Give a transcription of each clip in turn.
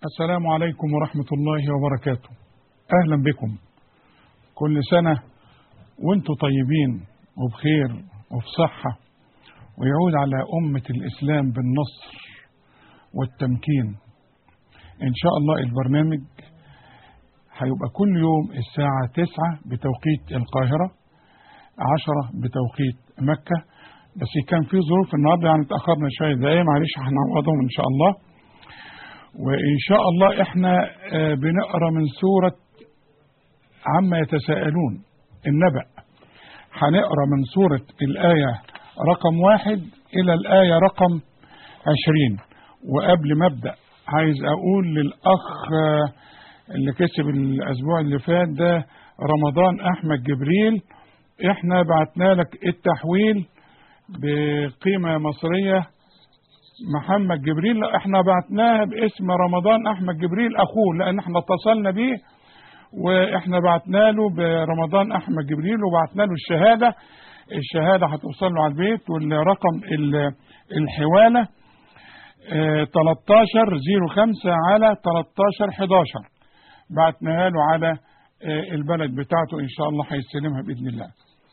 السلام عليكم ورحمة الله وبركاته أهلا بكم كل سنة وانتم طيبين وبخير وفي صحة ويعود على أمة الإسلام بالنصر والتمكين إن شاء الله البرنامج هيبقى كل يوم الساعة تسعة بتوقيت القاهرة عشرة بتوقيت مكة بس كان في ظروف النهارده يعني اتأخرنا شوية دقايق معلش هنعوضهم إن شاء الله وإن شاء الله إحنا آه، بنقرأ من سورة عما يتساءلون النبأ هنقرأ من سورة الآية رقم واحد إلى الآية رقم عشرين وقبل ما أبدأ عايز أقول للأخ آه، اللي كسب الأسبوع اللي فات ده رمضان أحمد جبريل إحنا بعتنا لك التحويل بقيمة مصرية محمد جبريل لا احنا بعتناها باسم رمضان احمد جبريل اخوه لان احنا اتصلنا بيه واحنا بعتنا له برمضان احمد جبريل وبعتنا له الشهاده الشهاده هتوصل له على البيت والرقم ال- الحواله اه 13 05 على 13 11 بعتناها له على اه البلد بتاعته ان شاء الله هيستلمها باذن الله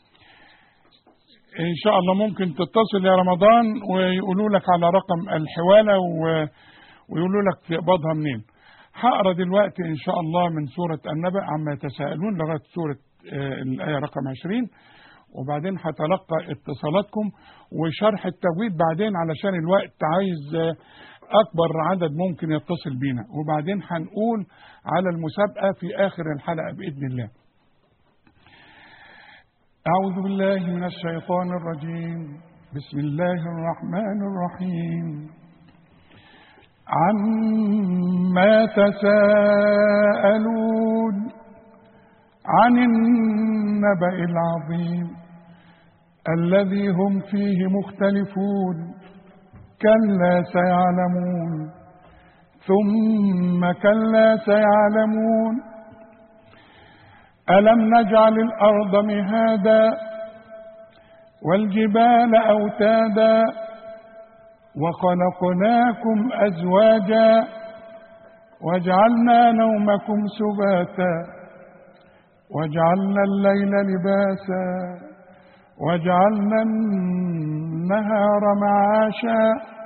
ان شاء الله ممكن تتصل يا رمضان ويقولوا لك على رقم الحواله و... ويقولوا لك تقبضها منين هقرا دلوقتي ان شاء الله من سوره النبأ عما يتساءلون لغايه سوره آه، الايه رقم 20 وبعدين هتلقى اتصالاتكم وشرح التجويد بعدين علشان الوقت عايز آه، اكبر عدد ممكن يتصل بينا وبعدين هنقول على المسابقه في اخر الحلقه باذن الله أعوذ بالله من الشيطان الرجيم بسم الله الرحمن الرحيم عما تساءلون عن النبأ العظيم الذي هم فيه مختلفون كلا سيعلمون ثم كلا سيعلمون ألم نجعل الأرض مهادا والجبال أوتادا وخلقناكم أزواجا وجعلنا نومكم سباتا وجعلنا الليل لباسا وجعلنا النهار معاشا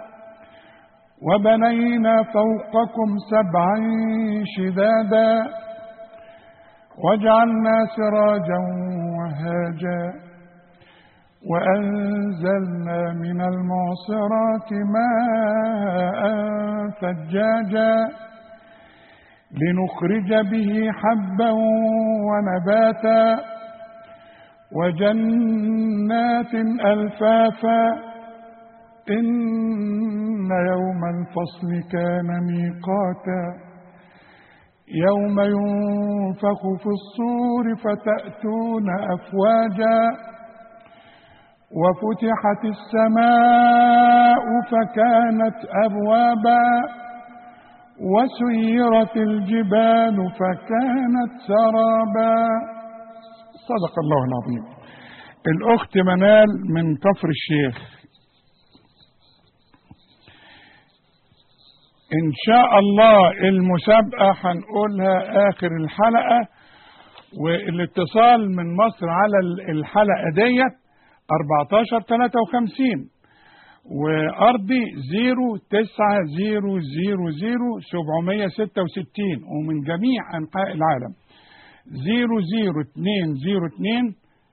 وبنينا فوقكم سبعا شدادا وجعلنا سراجا وهاجا وأنزلنا من المعصرات ماء ثجاجا لنخرج به حبا ونباتا وجنات ألفافا إن يوم الفصل كان ميقاتا يوم ينفخ في الصور فتأتون أفواجا وفتحت السماء فكانت أبوابا وسيرت الجبال فكانت سرابا صدق الله العظيم الأخت منال من كفر الشيخ إن شاء الله المسابقة هنقولها آخر الحلقة والاتصال من مصر على الحلقة ديت 14 53 وأرضي 09000 766 ومن جميع أنحاء العالم 00202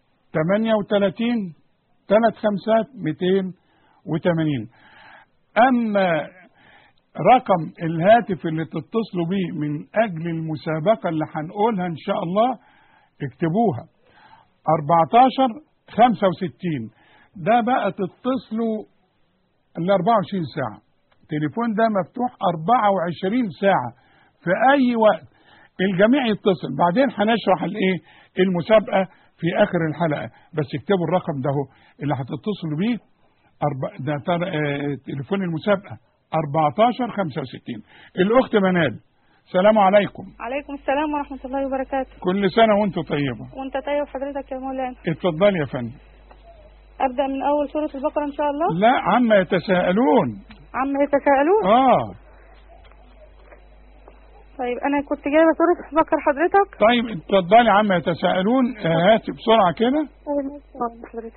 38 3 خمسات 280 أما رقم الهاتف اللي تتصلوا بيه من أجل المسابقة اللي هنقولها إن شاء الله اكتبوها 14 65 ده بقى تتصلوا ال 24 ساعة التليفون ده مفتوح 24 ساعة في أي وقت الجميع يتصل بعدين هنشرح الايه المسابقة في آخر الحلقة بس اكتبوا الرقم ده هو اللي هتتصلوا بيه أربع ده تر... اه... تليفون المسابقة 14 65 الأخت منال السلام عليكم عليكم السلام ورحمة الله وبركاته كل سنة وانت طيبة وانت طيب حضرتك يا مولانا اتفضلي يا فندم أبدأ من أول سورة البقرة إن شاء الله لا عما يتساءلون عما يتساءلون اه طيب أنا كنت جايبة سورة بكر حضرتك طيب اتفضلي عما يتساءلون آه، هاتي بسرعة كده اتفضل حضرتك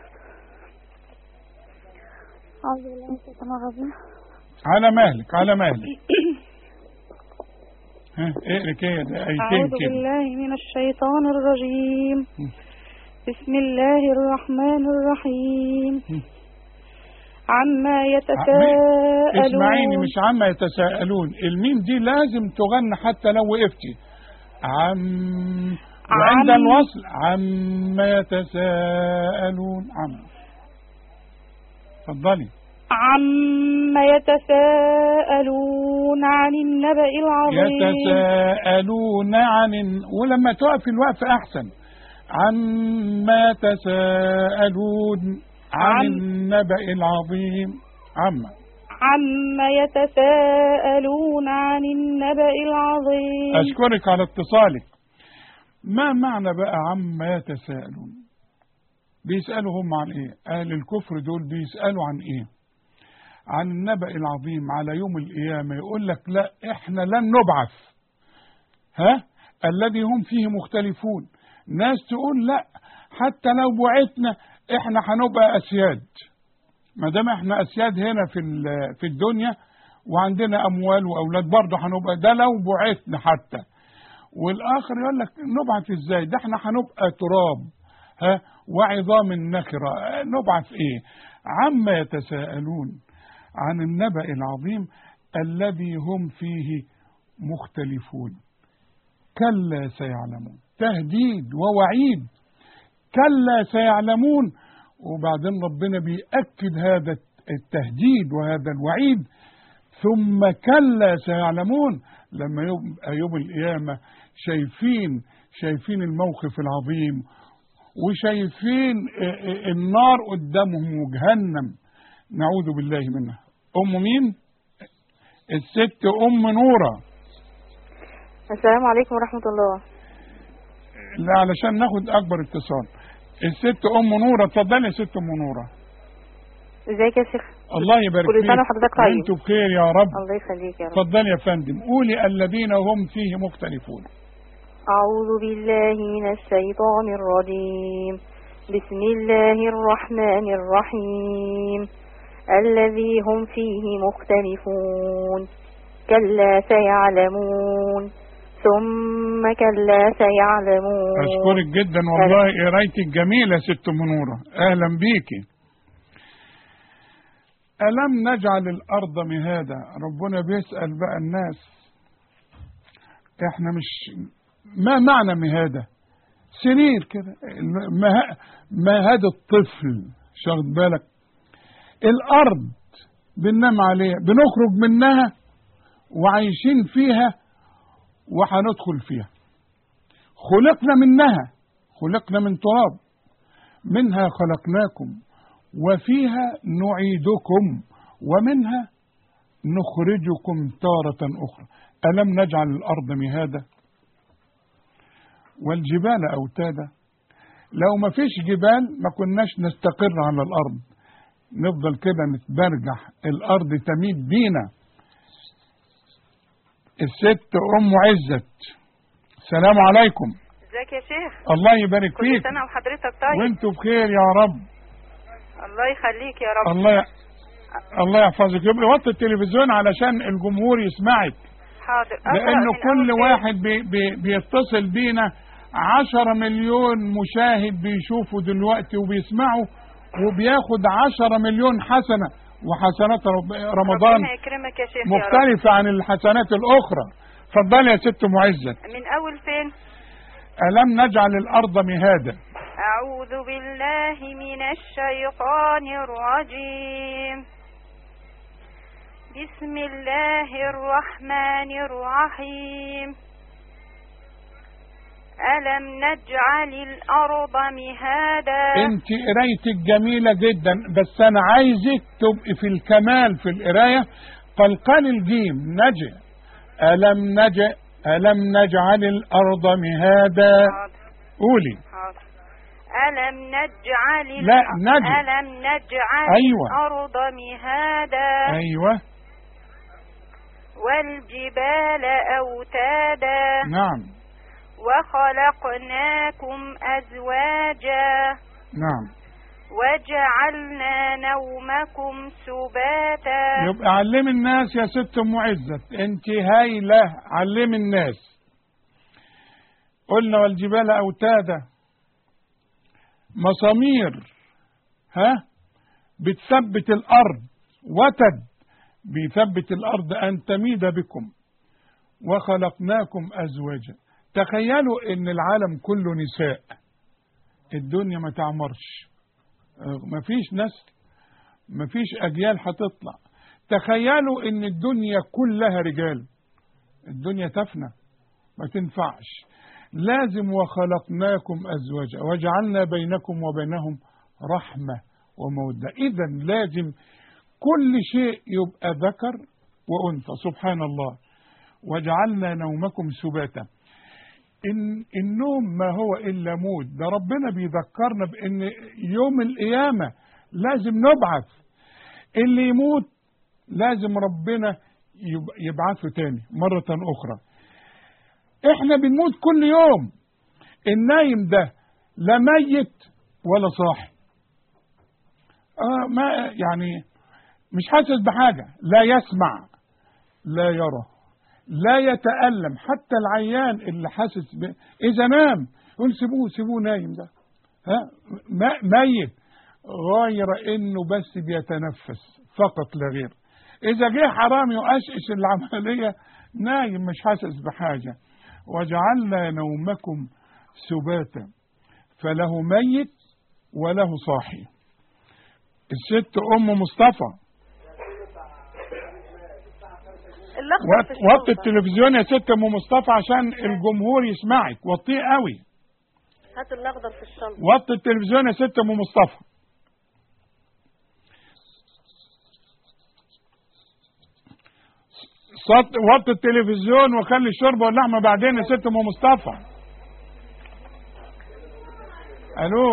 أعوذ بالله من الشيطان الرجيم على مهلك على مهلك ها اقري كده ايتين أعوذ كده بالله من الشيطان الرجيم م. بسم الله الرحمن الرحيم م. عما اسمعيني يتساءلون مش عما يتساءلون الميم دي لازم تغنى حتى لو وقفتي عم وعند عم. الوصل عما يتساءلون عم اتفضلي عما يتساءلون عن النبأ العظيم يتساءلون عن ولما تقف الوقف احسن عما يتساءلون عن عن- النبأ العظيم عما عما يتساءلون عن النبأ العظيم أشكرك على اتصالك ما معنى بقى عما يتساءلون بيسألوا هم عن إيه أهل الكفر دول بيسألوا عن إيه عن النبأ العظيم على يوم القيامة يقول لك لا إحنا لن نبعث ها الذي هم فيه مختلفون ناس تقول لا حتى لو بعثنا إحنا هنبقى أسياد ما دام إحنا أسياد هنا في ال- في الدنيا وعندنا أموال وأولاد برضه هنبقى ده لو بعثنا حتى والاخر يقول لك نبعث ازاي ده احنا هنبقى تراب ها وعظام نخرة نبعث ايه عما يتساءلون عن النبأ العظيم الذي هم فيه مختلفون كلا سيعلمون تهديد ووعيد كلا سيعلمون وبعدين ربنا بيأكد هذا التهديد وهذا الوعيد ثم كلا سيعلمون لما يبقى يوم القيامة شايفين شايفين الموقف العظيم وشايفين ا- ا- النار قدامهم وجهنم نعوذ بالله منها أم مين؟ الست أم نورة السلام عليكم ورحمة الله لا علشان ناخد أكبر اتصال الست أم نورة اتفضلي يا ست أم نورة ازيك يا شيخ الله يبارك كل فيك سنة وحضرتك طيب. وانتوا بخير يا رب الله يخليك يا رب اتفضلي يا فندم قولي الذين هم فيه مختلفون أعوذ بالله من الشيطان الرجيم بسم الله الرحمن الرحيم الذي هم فيه مختلفون كلا سيعلمون ثم كلا سيعلمون أشكرك جدا والله قرايتك جميلة يا ست منورة أهلا بيكي ألم نجعل الأرض مهادا ربنا بيسأل بقى الناس احنا مش ما معنى مهادة سرير كده مه- مهاد الطفل مش واخد بالك الأرض بننام عليها بنخرج منها وعايشين فيها وهندخل فيها خلقنا منها خلقنا من تراب منها خلقناكم وفيها نعيدكم ومنها نخرجكم تارة أخرى ألم نجعل الأرض مهادا والجبال أوتادا لو ما فيش جبال ما كناش نستقر على الأرض نفضل كده نتبرجح الأرض تميد بينا الست أم عزت السلام عليكم ازيك يا شيخ الله يبارك كل فيك سنة وحضرتك طيب وانتوا بخير يا رب الله يخليك يا رب الله ي... الله يحفظك يبقى وطي التلفزيون علشان الجمهور يسمعك حاضر أقرأ لانه من كل أول واحد بي بي بيتصل بينا عشرة مليون مشاهد بيشوفوا دلوقتي وبيسمعوا وبياخد عشرة مليون حسنة وحسنات رب- رمضان ربنا يكرمك يا شيخ يا رب مختلفة عن الحسنات الأخرى اتفضلي يا ست معزة من أول فين ألم نجعل الأرض مهادا أعوذ بالله من الشيطان الرجيم بسم الله الرحمن الرحيم ألم نجعل الأرض مهادا انت قرايتك جميلة جدا بس انا عايزك تبقي في الكمال في القراية قلقال الجيم نجع ألم نجع ألم نجعل الأرض مهادا حاضر قولي حاضر ألم نجعل لا، الأ- نجع. ألم نجعل أيوة. الأرض مهادا أيوة والجبال أوتادا نعم وخلقناكم أزواجا نعم وجعلنا نومكم سباتا يبقى علم الناس يا ست ام عزت انت هايله علم الناس قلنا والجبال اوتادا مسامير ها بتثبت الارض وتد بيثبت الارض ان تميد بكم وخلقناكم ازواجا تخيلوا ان العالم كله نساء الدنيا ما تعمرش آه، مفيش نسل مفيش اجيال هتطلع تخيلوا ان الدنيا كلها رجال الدنيا تفنى ما تنفعش لازم وخلقناكم ازواجا وجعلنا بينكم وبينهم رحمه وموده اذا لازم كل شيء يبقى ذكر وانثى سبحان الله وجعلنا نومكم سباتا إن النوم ما هو إلا موت ده ربنا بيذكرنا بأن يوم القيامة لازم نبعث اللي يموت لازم ربنا يب- يبعثه تاني مرة أخرى احنا بنموت كل يوم النايم ده لا ميت ولا صاحي آه ما يعني مش حاسس بحاجة لا يسمع لا يرى لا يتألم حتى العيان اللي حاسس ب... إذا نام يقول سيبوه سيبوه نايم ده ها ما- ميت غير إنه بس بيتنفس فقط لا غير إذا جه حرام يؤشش العملية نايم مش حاسس بحاجة وجعلنا نومكم سباتا فله ميت وله صاحي الست أم مصطفى اللخبطة في وط- وطي الشنطة. التلفزيون يا ست ام مصطفى عشان الجمهور يسمعك وطيه قوي هات الأخضر في الشنطة وطي التلفزيون يا ست ام مصطفى صوت وطي التلفزيون وخلي الشوربه واللحمه بعدين يا ست ام مصطفى الو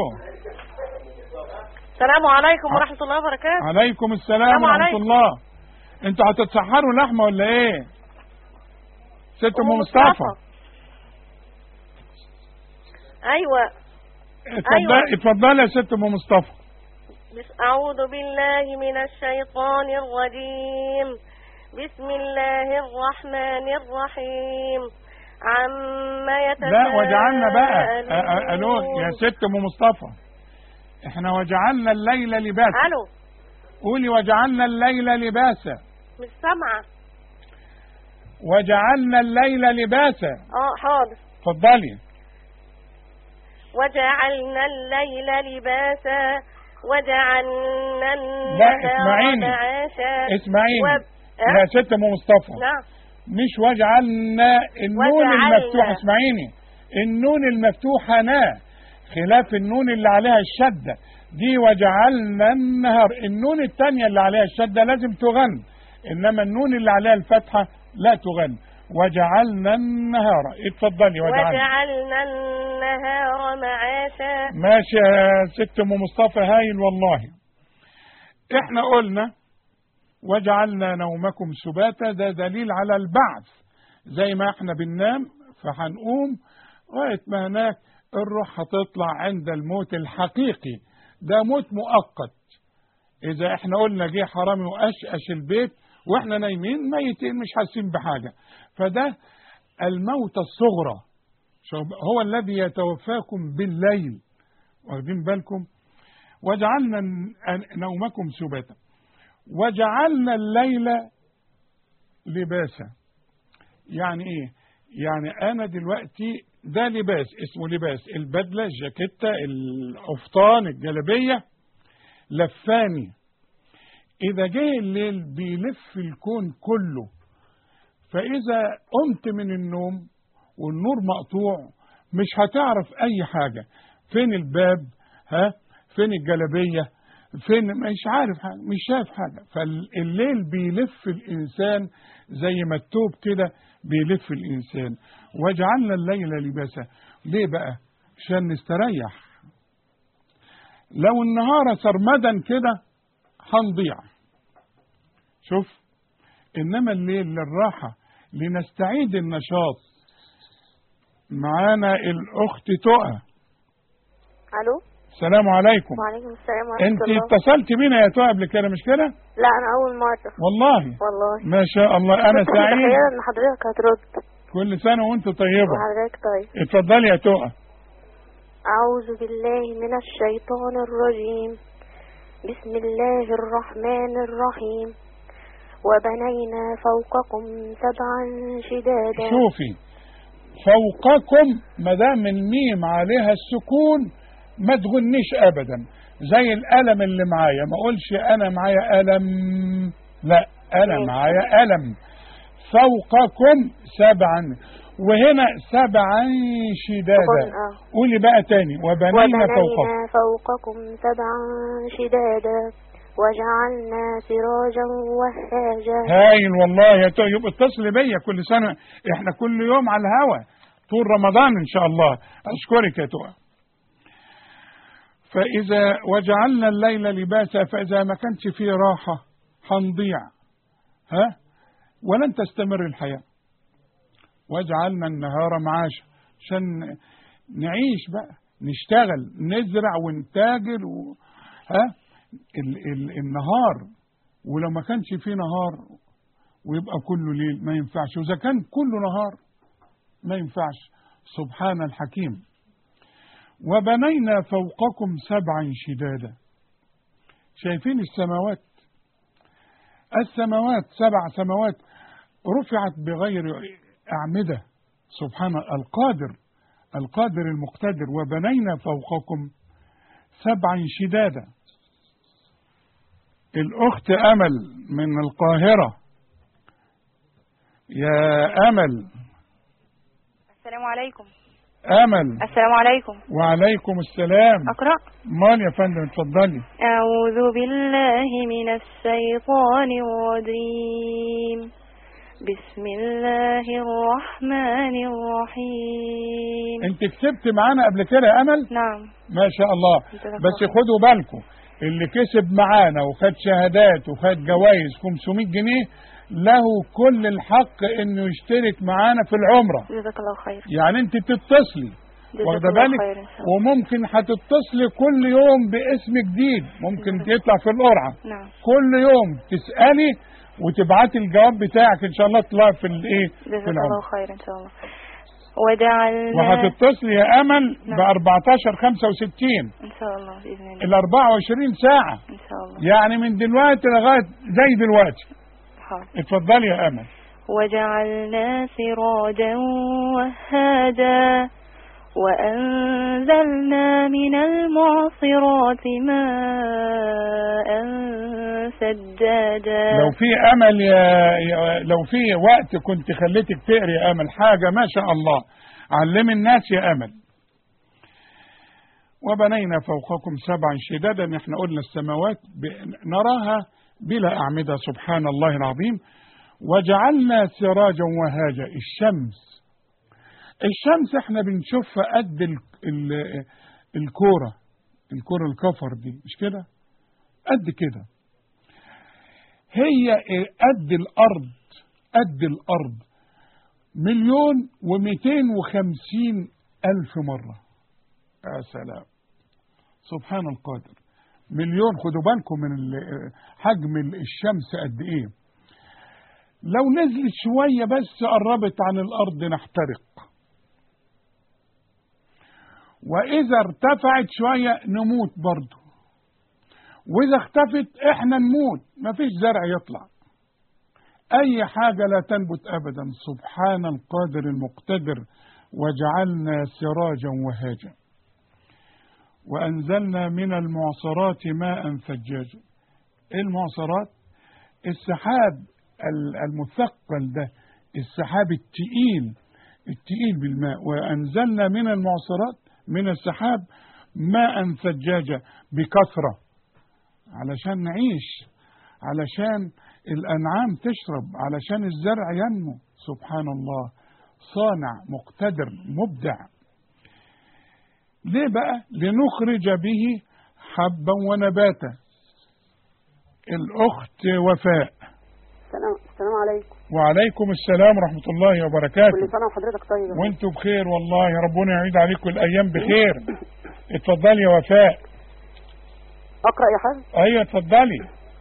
السلام عليكم ورحمة الله وبركاته عليكم السلام السلام ورحمه عليكم. الله انتوا هتتسحروا لحمه ولا ايه ست ام أم مصطفى أيوة اتفضلي أيوة. اتفضلي يا ست ام مصطفى بس أعوذ بالله من الشيطان الرجيم بسم الله الرحمن الرحيم عما يتساءلون لا وجعلنا بقى أ- أ- الو يا ست ام مصطفى احنا وجعلنا الليل لباسا ألو قولي وجعلنا الليل لباسا مش سامعة وجعلنا الليل لباسا اه حاضر اتفضلي وجعلنا الليل لباسا وجعلنا لا، النهار اسمعيني. معاشا اسمعيني و- يا أه؟ ست ام مصطفى نعم مش وجعلنا النون وجعلنا. المفتوح اسمعيني النون المفتوحة نا خلاف النون اللي عليها الشدة دي وجعلنا النهار النون التانية اللي عليها الشدة لازم تغن إنما النون اللي عليها الفتحة لا تغن وجعلنا النهار اتفضلي وجعلنا وجعلنا النهار معاشا ماشي يا ست ام مصطفى هايل والله احنا قلنا وجعلنا نومكم سباتا ده دليل على البعث زي ما احنا بننام فهنقوم لغايه ما هناك الروح هتطلع عند الموت الحقيقي ده موت مؤقت اذا احنا قلنا جه حرامي واشقش البيت واحنا نايمين ميتين مش حاسين بحاجه فده الموت الصغرى شوف، هو الذي يتوفاكم بالليل واخدين بالكم وجعلنا ن- نومكم سباتا وجعلنا الليل لباسا يعني ايه يعني انا دلوقتي ده لباس اسمه لباس البدله الجاكيته القفطان الجلابيه لفاني اذا جه الليل بيلف الكون كله فاذا قمت من النوم والنور مقطوع مش هتعرف اي حاجه فين الباب ها فين الجلابيه فين مش عارف حاجه مش شايف حاجه فالليل بيلف الانسان زي ما التوب كده بيلف الانسان وجعلنا الليل لباسا ليه بقى عشان نستريح لو النهار سرمدا كده هنضيع شوف إنما الليل للراحة لنستعيد النشاط معانا الأخت تقى الو السلام عليكم وعليكم السلام ورحمه انت الله اتصلت بينا يا تقى قبل كده مش كده لا انا اول مره والله والله ما شاء الله انا كنت سعيد متخيله ان حضرتك هترد كل سنة وانت طيبة وحضرتك طيب اتفضلي يا تقى أعوذ بالله من الشيطان الرجيم بسم الله الرحمن الرحيم وبنينا فوقكم سبعا شدادا شوفي فوقكم ما دام الميم عليها السكون ما تغنيش ابدا زي القلم اللي معايا ما اقولش انا معايا قلم لا انا ماشي. معايا قلم فوقكم سبعا وهنا سبعا شدادا آه. قولي بقى تاني وبنينا فوقكم وبنينا فوقكم سبعا شدادا وجعلنا سراجا وهاجا هايل والله يا تو يبقى اتصل بيا كل سنة احنا كل يوم على الهوا طول رمضان ان شاء الله اشكرك يا تو فاذا وجعلنا الليل لباسا فاذا ما كانش فيه راحة هنضيع ها ولن تستمر الحياة وجعلنا النهار معاشا عشان نعيش بقى نشتغل نزرع ونتاجر و... ها ال... ال... النهار ولو ما كانش فيه نهار ويبقى كله ليل ما ينفعش واذا كان كله نهار ما ينفعش سبحان الحكيم وبنينا فوقكم سبعا شدادا شايفين السماوات السماوات سبع سماوات رفعت بغير أعمدة سبحان القادر القادر المقتدر وبنينا فوقكم سبعا شدادا الأخت أمل من القاهرة يا أمل السلام عليكم أمل السلام عليكم وعليكم السلام أقرأ مال يا فندم اتفضلي أعوذ بالله من الشيطان الرجيم بسم الله الرحمن الرحيم انت كسبت معانا قبل كده يا أمل نعم ما شاء الله جزاك بس الله. خدوا بالكم اللي كسب معانا وخد شهادات وخد جوائز 500 جنيه له كل الحق انه يشترك معانا في العمره جزاك الله خير يعني انت تتصلي جزاك واخده الله بالك خير إن شاء الله وممكن هتتصلي كل يوم باسم جديد ممكن جزاك يطلع في القرعه نعم كل يوم تسالي وتبعتي الجواب بتاعك ان شاء الله تطلع في الايه في جزاك الله العمره خير إن شاء الله وجعلنا وهتتصلي يا امل ب نعم. 14 65 إن شاء الله بإذن الله ال 24 ساعه إن شاء الله يعني من دلوقتي لغايه زي دلوقتي حاضر اتفضلي يا امل وجعلنا سراجا وهاجا وأنزلنا من المعصرات ماء سجاجا لو في امل يا يا- لو في وقت كنت خليتك تقري يا امل حاجه ما شاء الله علمي الناس يا امل وبنينا فوقكم سبعا شدادا احنا قلنا السماوات ب- نراها بلا اعمده سبحان الله العظيم وجعلنا سراجا وهاجا الشمس الشمس احنا بنشوفها قد ال ال الكوره الكوره الكفر دي مش كده قد كده هي قد الأرض قد الأرض مليون ومئتين وخمسين ألف مرة يا سلام سبحان القادر مليون خدوا بالكم من ال- حجم الشمس قد ايه لو نزلت شوية بس قربت عن الأرض نحترق وإذا ارتفعت شوية نموت برضه واذا اختفت احنا نموت مفيش زرع يطلع اي حاجة لا تنبت ابدا سبحان القادر المقتدر وجعلنا سراجا وهاجا وانزلنا من المعصرات ماء ثجاجا ايه المعصرات السحاب ال- المثقل ده السحاب التقيل التقيل بالماء وانزلنا من المعصرات من السحاب ماء ثجاجا بكثره علشان نعيش علشان الأنعام تشرب علشان الزرع ينمو سبحان الله صانع مقتدر مبدع ليه بقى لنخرج به حبا ونباتا الأخت وفاء السلام السلام عليكم وعليكم السلام ورحمة الله كل وبركاته سنة وحضرتك طيب يا وانتوا بخير والله ربنا يعيد عليكم الأيام بخير اتفضلي يا وفاء أقرأ يا حاج ايوه اتفضلي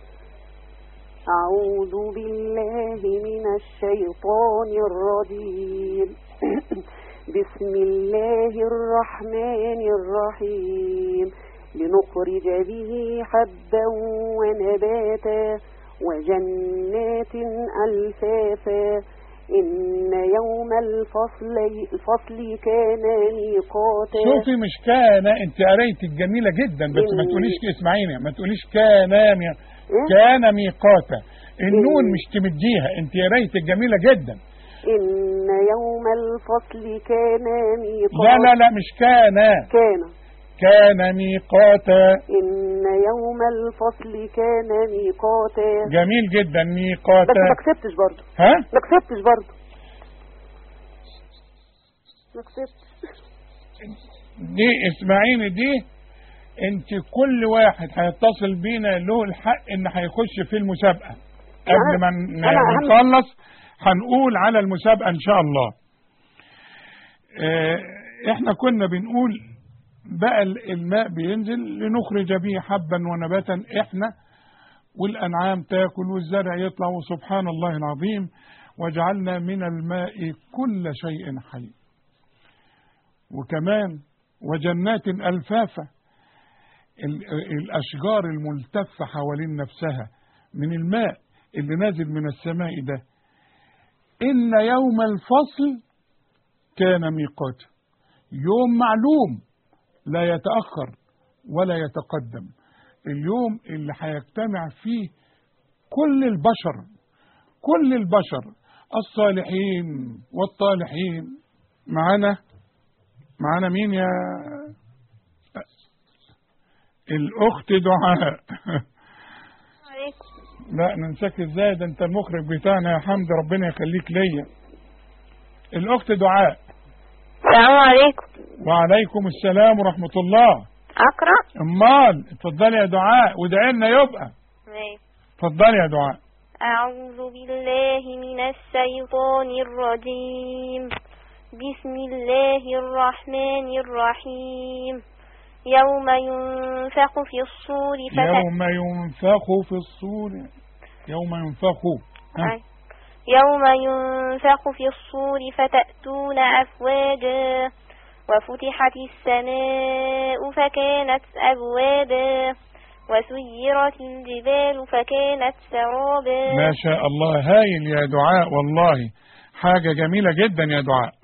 أعوذ بالله من الشيطان الرجيم بسم الله الرحمن الرحيم لنخرج به حبا ونباتا وجنات ألفافا إن يوم الفصل الفصل كان ميقاتا شوفي مش كان انت قريتك جميلة جدا بس ما إن- تقوليش اسمعيني ما تقوليش كان مي... إيه؟ كان ميقاتا النون إن- مش تمديها انت قريتك جميلة جدا إن يوم الفصل كان ميقاتا لا لا لا مش كان كان كان ميقاتا إن يوم الفصل كان ميقاتا جميل جدا بس ما ميقاتا كسبتش برضه ها ما كسبتش برضه ما كسبتش دي اسمعيني دي انت كل واحد هيتصل بينا له الحق ان هيخش في المسابقة قبل ما ن- أنا أهم- نخلص هنقول على المسابقة ان شاء الله اه، احنا كنا بنقول بقى ال- الماء بينزل لنخرج به حبا ونباتا احنا والانعام تاكل والزرع يطلع وسبحان الله العظيم وجعلنا من الماء كل شيء حي وكمان وجنات الفافه ال- الاشجار الملتفه حوالين نفسها من الماء اللي نازل من السماء ده ان يوم الفصل كان ميقاتا يوم معلوم لا يتاخر ولا يتقدم اليوم اللي هيجتمع فيه كل البشر كل البشر الصالحين والطالحين معانا معانا مين يا الاخت دعاء عليكم لا ننساك ازاي ده انت المخرج بتاعنا يا حمد ربنا يخليك ليا الاخت دعاء السلام عليكم وعليكم السلام ورحمة الله أقرأ امال اتفضلي يا دعاء وادعي لنا يبقى ماشي. اتفضلي يا دعاء أعوذ بالله من الشيطان الرجيم بسم الله الرحمن الرحيم يوم ينفخ في الصور فت... يوم ينفخ في الصور يوم ينفخ ها؟ أي. يوم ينفخ في الصور فتأتون أفواجا وفتحت السماء فكانت أبوابا وسيرت الجبال فكانت سرابا ما شاء الله هايل يا دعاء والله حاجة جميلة جدا يا دعاء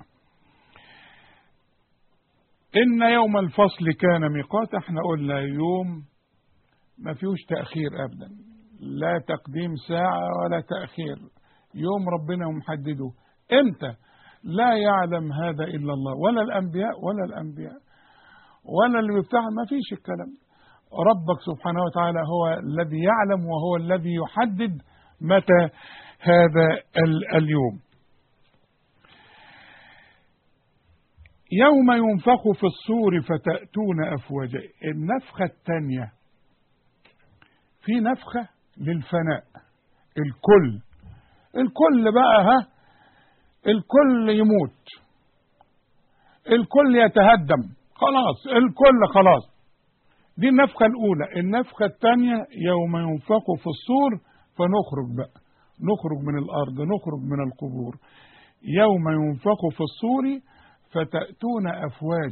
إن يوم الفصل كان ميقات احنا قلنا يوم ما فيهوش تأخير أبدا لا تقديم ساعة ولا تأخير يوم ربنا محدده امتى لا يعلم هذا إلا الله ولا الأنبياء ولا الأنبياء ولا اللي بيفتح ما فيش الكلام ربك سبحانه وتعالى هو الذي يعلم وهو الذي يحدد متى هذا ال- اليوم يوم ينفخ في الصور فتأتون أفواجا النفخة الثانية في نفخة للفناء الكل الكل بقى ها الكل يموت الكل يتهدم خلاص الكل خلاص دي النفخة الأولى النفخة الثانية يوم ينفخ في الصور فنخرج بقى نخرج من الأرض نخرج من القبور يوم ينفخ في الصور فتأتون أفواج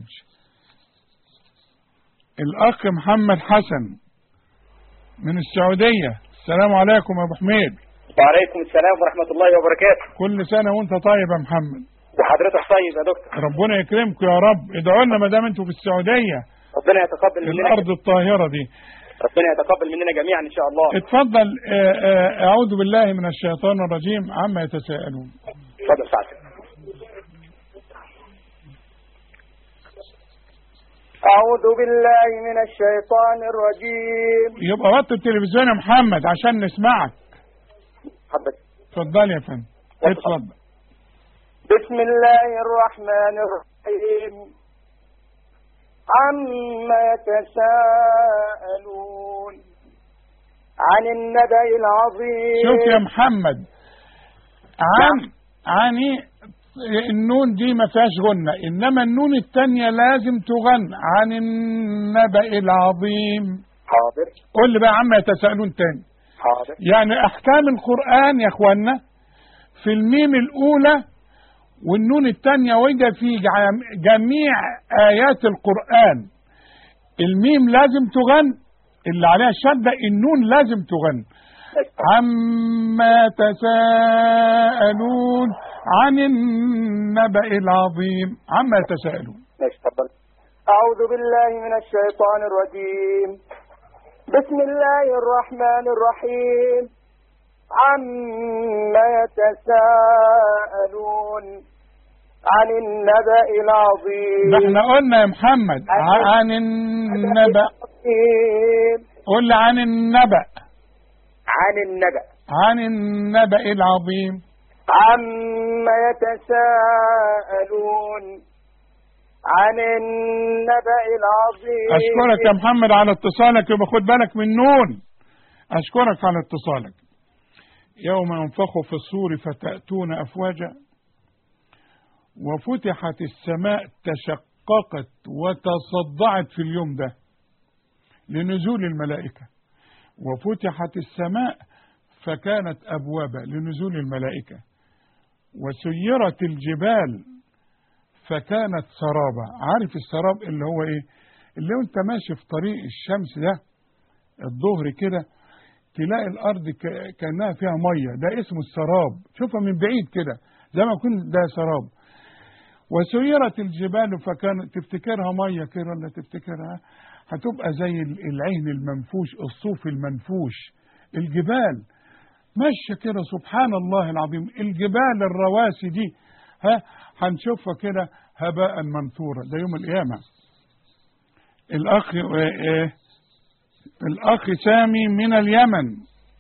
الأخ محمد حسن من السعودية السلام عليكم يا أبو حميد وعليكم السلام ورحمة الله وبركاته كل سنة وأنت طيب يا محمد وحضرتك طيب يا دكتور ربنا يكرمكم يا رب ادعوا لنا ما دام انتوا في السعودية ربنا يتقبل مننا الأرض الطاهرة دي ربنا يتقبل مننا جميعا إن شاء الله اتفضل آه، آه، أعوذ بالله من الشيطان الرجيم عما يتساءلون اتفضل سعادتك أعوذ بالله من الشيطان الرجيم يبقى وطي التلفزيون يا محمد عشان نسمعك حضرتك اتفضل يا فندم اتفضل بسم الله الرحمن الرحيم عما يتساءلون عن النبأ العظيم شوف يا محمد عن عن النون دي ما فيهاش غنة إنما النون التانية لازم تغن عن النبأ العظيم حاضر قول لي بقى عما يتساءلون تاني حاضر يعني أحكام القرآن يا إخوانا في الميم الأولى والنون التانية وجد في جم- جميع آيات القرآن الميم لازم تغن اللي عليها الشدة النون لازم تغن عما تساءلون عن النبأ العظيم عما يتساءلون ماشي اتفضل أعوذ بالله من الشيطان الرجيم بسم الله الرحمن الرحيم عما يتساءلون عن النبأ العظيم ده احنا قلنا يا محمد ع- عن النبأ العظيم. قل لي عن النبأ عن النبأ عن النبأ العظيم عما يتساءلون عن النبأ العظيم أشكرك يا محمد على اتصالك يبقى خد بالك من نون أشكرك على اتصالك يوم ينفخ في الصور فتأتون أفواجا وفتحت السماء تشققت وتصدعت في اليوم ده لنزول الملائكة وفتحت السماء فكانت أبوابا لنزول الملائكة وسيرت الجبال فكانت سرابا عارف السراب اللي هو ايه اللي انت ماشي في طريق الشمس ده الظهر كده تلاقي الارض ك- كانها فيها ميه ده اسمه السراب شوفها من بعيد كده زي ما يكون ده سراب وسيرت الجبال فكانت تفتكرها ميه كده ولا تفتكرها هتبقى زي ال- العين المنفوش الصوف المنفوش الجبال ماشيه كده سبحان الله العظيم الجبال الرواسي دي ها هنشوفها كده هباء منثورا ده يوم القيامه الاخ إيه إيه الاخ سامي من اليمن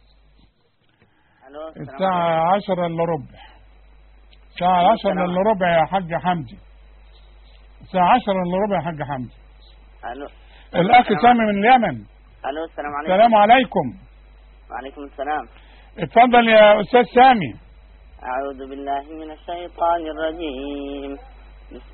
الو السلام الساعه عشرة الا ربع الساعه عشرة الا ربع يا حاج حمدي الساعه عشرة الا ربع يا حاج حمدي عليكم. الو الاخ السلام سامي من اليمن الو السلام عليكم السلام عليكم وعليكم السلام اتفضل يا استاذ سامي أعوذ بالله من الشيطان الرجيم بس-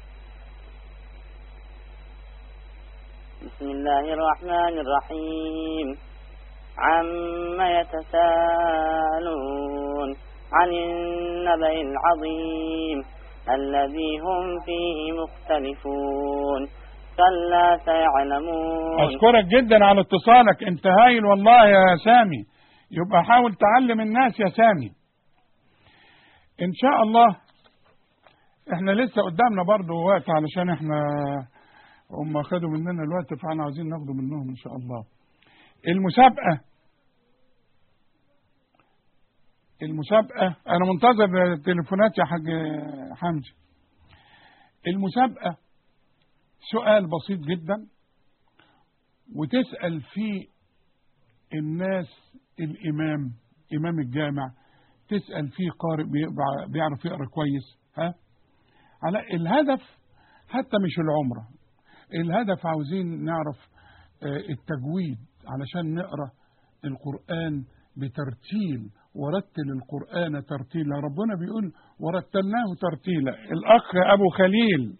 بسم الله الرحمن الرحيم عما يتساءلون عن النبأ العظيم الذي هم فيه مختلفون كلا سيعلمون اشكرك جدا على اتصالك انت هايل والله يا سامي يبقى حاول تعلم الناس يا سامي ان شاء الله احنا لسه قدامنا برضو وقت علشان احنا هم خدوا مننا الوقت فاحنا عاوزين ناخده منهم ان شاء الله المسابقة المسابقة انا منتظر تليفونات يا حاج حمدي المسابقة سؤال بسيط جدا وتسأل فيه الناس الإمام إمام الجامع تسأل فيه قارئ بيقرأ- بيعرف يقرأ كويس ها على الهدف حتى مش العمرة الهدف عاوزين نعرف آه، التجويد علشان نقرأ القرآن بترتيل ورتل القرآن ترتيلا ربنا بيقول ورتلناه ترتيلا الأخ أبو خليل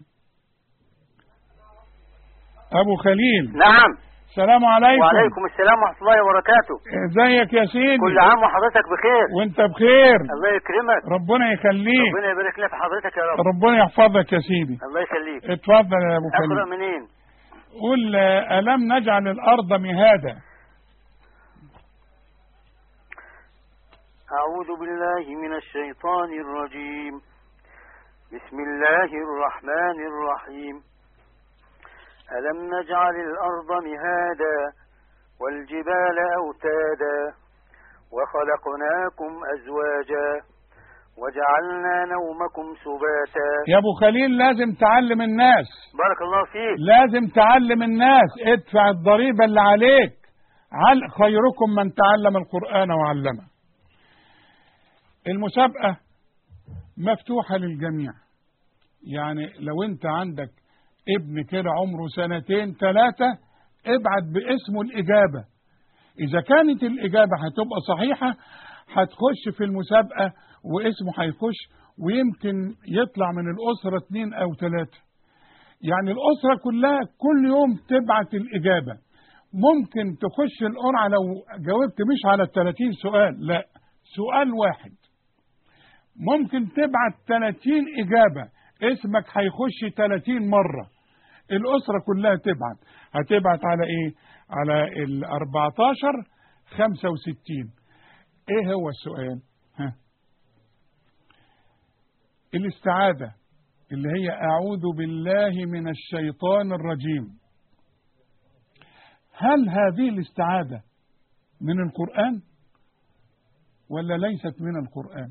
أبو خليل نعم السلام عليكم وعليكم السلام ورحمة الله وبركاته ازيك يا سيدي كل عام وحضرتك بخير وانت بخير الله يكرمك ربنا يخليك ربنا يبارك لنا في حضرتك يا رب ربنا يحفظك يا سيدي الله يخليك اتفضل يا ابو أقرأ خليل منين قول آه، ألم نجعل الأرض مهادا أعوذ بالله من الشيطان الرجيم بسم الله الرحمن الرحيم ألم نجعل الأرض مهادا والجبال أوتادا وخلقناكم أزواجا وجعلنا نومكم سباتا يا ابو خليل لازم تعلم الناس بارك الله فيك لازم تعلم الناس ادفع الضريبة اللي عليك عل خيركم من تعلم القرآن وعلمه المسابقة مفتوحة للجميع يعني لو انت عندك ابن كده عمره سنتين ثلاثة ابعت باسمه الإجابة إذا كانت الإجابة هتبقى صحيحة هتخش في المسابقة واسمه هيخش ويمكن يطلع من الأسرة اتنين أو ثلاثة يعني الأسرة كلها كل يوم تبعت الإجابة ممكن تخش القرعة لو جاوبت مش على الثلاثين سؤال لا سؤال واحد ممكن تبعت 30 إجابة اسمك هيخش 30 مرة الأسرة كلها تبعت هتبعت على إيه؟ على ال 14 65 إيه هو السؤال؟ ها؟ الاستعاذة اللي هي أعوذ بالله من الشيطان الرجيم هل هذه الاستعاذة من القرآن ولا ليست من القرآن؟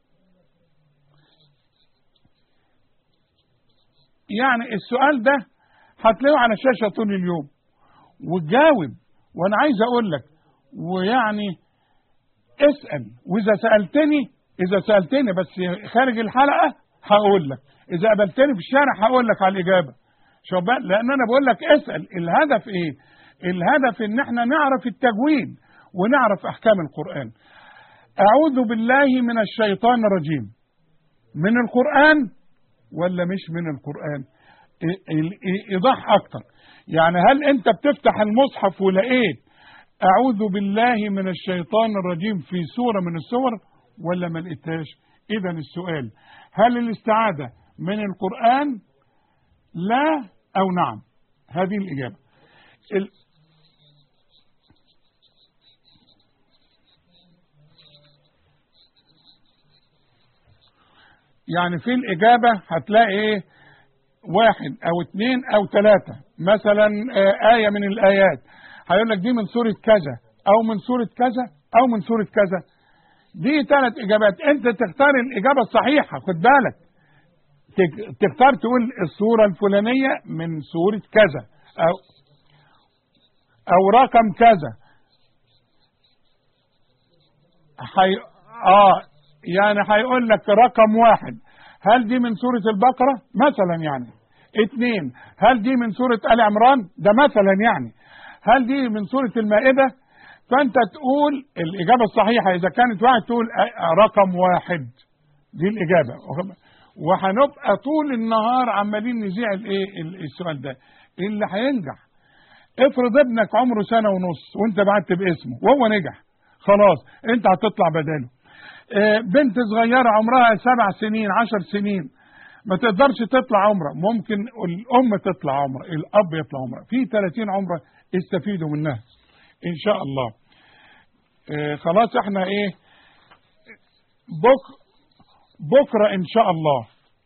يعني السؤال ده هتلاقيه على الشاشة طول اليوم وتجاوب وانا عايز اقول لك ويعني اسأل واذا سألتني اذا سألتني بس خارج الحلقة هقول لك اذا قابلتني في الشارع هقول لك على الاجابة شوف بقى لان انا بقول لك اسأل الهدف ايه الهدف ان احنا نعرف التجويد ونعرف احكام القرآن اعوذ بالله من الشيطان الرجيم من القرآن ولا مش من القرآن ايضاح اكتر يعني هل انت بتفتح المصحف ولقيت اعوذ بالله من الشيطان الرجيم في سورة من السور ولا ما لقيتهاش اذا السؤال هل الاستعاذة من القرآن لا او نعم هذه الاجابة ال... يعني في الإجابة هتلاقي إيه واحد أو اثنين أو ثلاثة مثلا آه آية من الآيات هيقول لك دي من سورة كذا أو من سورة كذا أو من سورة كذا دي ثلاث إجابات أنت تختار الإجابة الصحيحة خد بالك تختار تقول السورة الفلانية من سورة كذا أو أو رقم كذا حي... آه يعني هيقول لك رقم واحد هل دي من سورة البقرة مثلا يعني اثنين هل دي من سورة آل عمران ده مثلا يعني هل دي من سورة المائدة فانت تقول الإجابة الصحيحة إذا كانت واحد تقول رقم واحد دي الإجابة وهنبقى طول النهار عمالين نذيع الايه السؤال ده اللي هينجح افرض ابنك عمره سنة ونص وانت بعت باسمه وهو نجح خلاص انت هتطلع بداله بنت صغيرة عمرها سبع سنين عشر سنين ما تقدرش تطلع عمرة ممكن الأم تطلع عمرة الأب يطلع عمرة في 30 عمرة استفيدوا منها إن شاء الله اه خلاص احنا ايه بك بكرة إن شاء الله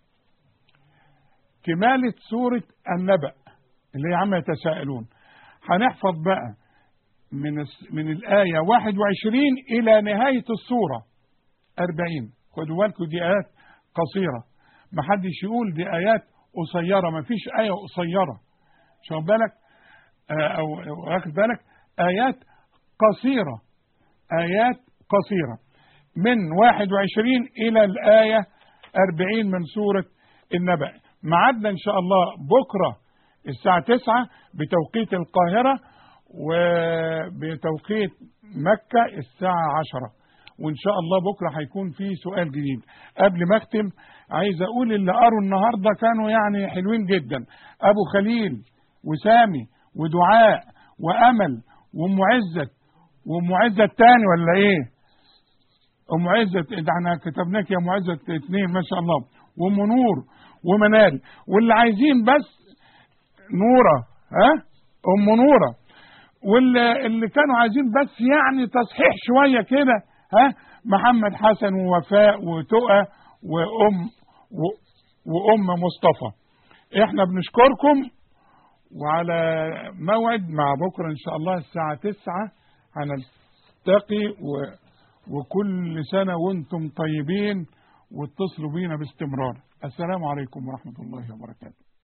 كمالة سورة النبأ اللي هي عما يتساءلون هنحفظ بقى من من الآية 21 إلى نهاية السورة أربعين خدوا بالكم دي آيات قصيرة ما حدش يقول دي آيات قصيرة ما فيش آية قصيرة شوف بالك أو واخد بالك آيات قصيرة آيات قصيرة من 21 إلى الآية 40 من سورة النبأ معدنا إن شاء الله بكرة الساعة 9 بتوقيت القاهرة وبتوقيت مكة الساعة 10 وان شاء الله بكره هيكون في سؤال جديد قبل ما اختم عايز اقول اللي قروا النهارده كانوا يعني حلوين جدا ابو خليل وسامي ودعاء وامل وام عزت وام عزت تاني ولا ايه ام عزت ده احنا كتبناك يا ام عزت اثنين ما شاء الله وام نور ومنال واللي عايزين بس نوره ها ام نوره واللي اللي كانوا عايزين بس يعني تصحيح شويه كده ها محمد حسن ووفاء وتقى وام و وام مصطفى احنا بنشكركم وعلى موعد مع بكره ان شاء الله الساعه 9 هنلتقي و وكل سنه وانتم طيبين واتصلوا بينا باستمرار السلام عليكم ورحمه الله وبركاته